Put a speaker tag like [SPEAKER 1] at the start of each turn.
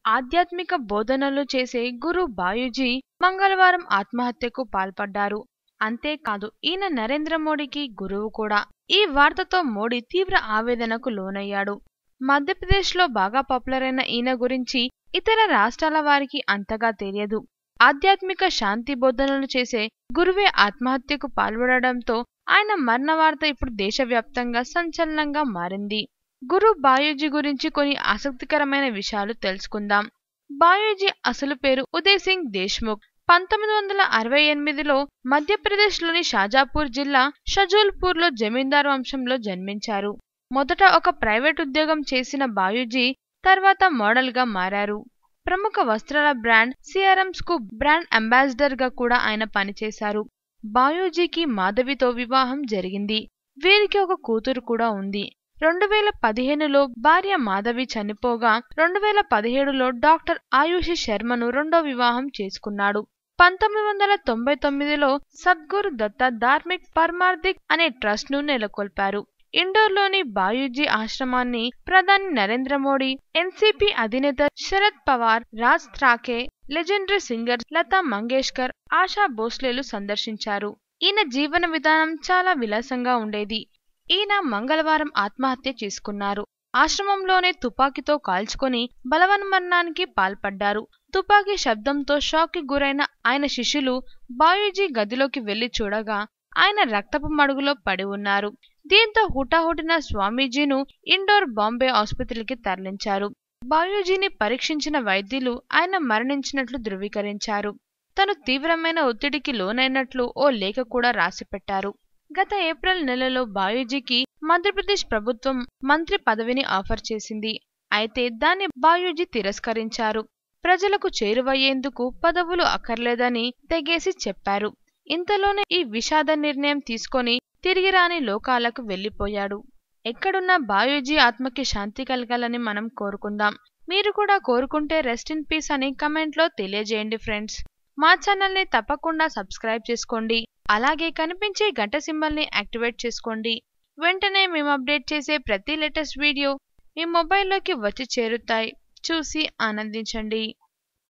[SPEAKER 1] ఆధ్యాత్మిక బోధనలు చేసే గురు బాయూజీ మంగళవారం ఆత్మహత్యకు పాల్పడ్డారు అంతేకాదు ఈయన నరేంద్ర మోడీకి గురువు కూడా ఈ వార్తతో మోడీ తీవ్ర ఆవేదనకు లోనయ్యాడు మధ్యప్రదేశ్లో బాగా పాపులర్ అయిన ఈయన గురించి ఇతర రాష్ట్రాల వారికి అంతగా తెలియదు ఆధ్యాత్మిక శాంతి బోధనలు చేసే గురువే ఆత్మహత్యకు పాల్పడడంతో ఆయన మరణ వార్త ఇప్పుడు దేశవ్యాప్తంగా సంచలనంగా మారింది గురు బాయూజీ గురించి కొన్ని ఆసక్తికరమైన విషయాలు తెలుసుకుందాం బాయూజీ అసలు పేరు ఉదయ్ సింగ్ దేశ్ముఖ్ పంతొమ్మిది వందల అరవై ఎనిమిదిలో మధ్యప్రదేశ్లోని షాజాపూర్ జిల్లా షజూల్పూర్లో జమీందార్ వంశంలో జన్మించారు మొదట ఒక ప్రైవేట్ ఉద్యోగం చేసిన బాయూజీ తర్వాత మోడల్గా మారారు ప్రముఖ వస్త్రాల బ్రాండ్ సిఆర్ఎంస్ కు బ్రాండ్ అంబాసిడర్ గా కూడా ఆయన పనిచేశారు బాయూజీకి మాధవితో వివాహం జరిగింది వీరికి ఒక కూతురు కూడా ఉంది రెండు వేల పదిహేనులో భార్య మాధవి చనిపోగా రెండు వేల పదిహేడులో డాక్టర్ ఆయుషి శర్మను రెండో వివాహం చేసుకున్నాడు పంతొమ్మిది వందల తొంభై తొమ్మిదిలో సద్గురు దత్త ధార్మిక్ పర్మార్థిక్ అనే ట్రస్ట్ ను నెలకొల్పారు ఇండోర్లోని బాయూజీ ఆశ్రమాన్ని ప్రధాని నరేంద్ర మోడీ ఎన్సీపీ అధినేత శరద్ పవార్ రాజ్ థ్రాకే లెజెండరీ సింగర్ లతా మంగేష్కర్ ఆశా భోస్లేలు సందర్శించారు ఈయన జీవన విధానం చాలా విలాసంగా ఉండేది ఈయన మంగళవారం ఆత్మహత్య చేసుకున్నారు ఆశ్రమంలోనే తుపాకీతో కాల్చుకొని బలవన్మరణానికి పాల్పడ్డారు తుపాకీ శబ్దంతో షాక్కి గురైన ఆయన శిష్యులు బాయూజీ గదిలోకి వెళ్లి చూడగా ఆయన రక్తపు మడుగులో పడి ఉన్నారు దీంతో హుటాహుటిన స్వామీజీను ఇండోర్ బాంబే ఆసుపత్రికి తరలించారు బాయూజీని పరీక్షించిన వైద్యులు ఆయన మరణించినట్లు ధృవీకరించారు తను తీవ్రమైన ఒత్తిడికి లోనైనట్లు ఓ లేఖ కూడా రాసిపెట్టారు గత ఏప్రిల్ నెలలో బాయూజీకి మధ్యప్రదేశ్ ప్రభుత్వం మంత్రి పదవిని ఆఫర్ చేసింది అయితే దాన్ని బాయూజీ తిరస్కరించారు ప్రజలకు చేరువయ్యేందుకు పదవులు అక్కర్లేదని తెగేసి చెప్పారు ఇంతలోనే ఈ విషాద నిర్ణయం తీసుకొని తిరిగి రాని లోకాలకు వెళ్లిపోయాడు ఎక్కడున్నా బాయూజీ ఆత్మకి శాంతి కలగాలని మనం కోరుకుందాం మీరు కూడా కోరుకుంటే రెస్ట్ ఇన్ పీస్ అని కమెంట్లో తెలియజేయండి ఫ్రెండ్స్ మా ఛానల్ని తప్పకుండా సబ్స్క్రైబ్ చేసుకోండి అలాగే కనిపించే గంట సింబల్ని యాక్టివేట్ చేసుకోండి వెంటనే మేము అప్డేట్ చేసే ప్రతి లేటెస్ట్ వీడియో మీ మొబైల్లోకి వచ్చి చేరుతాయి చూసి ఆనందించండి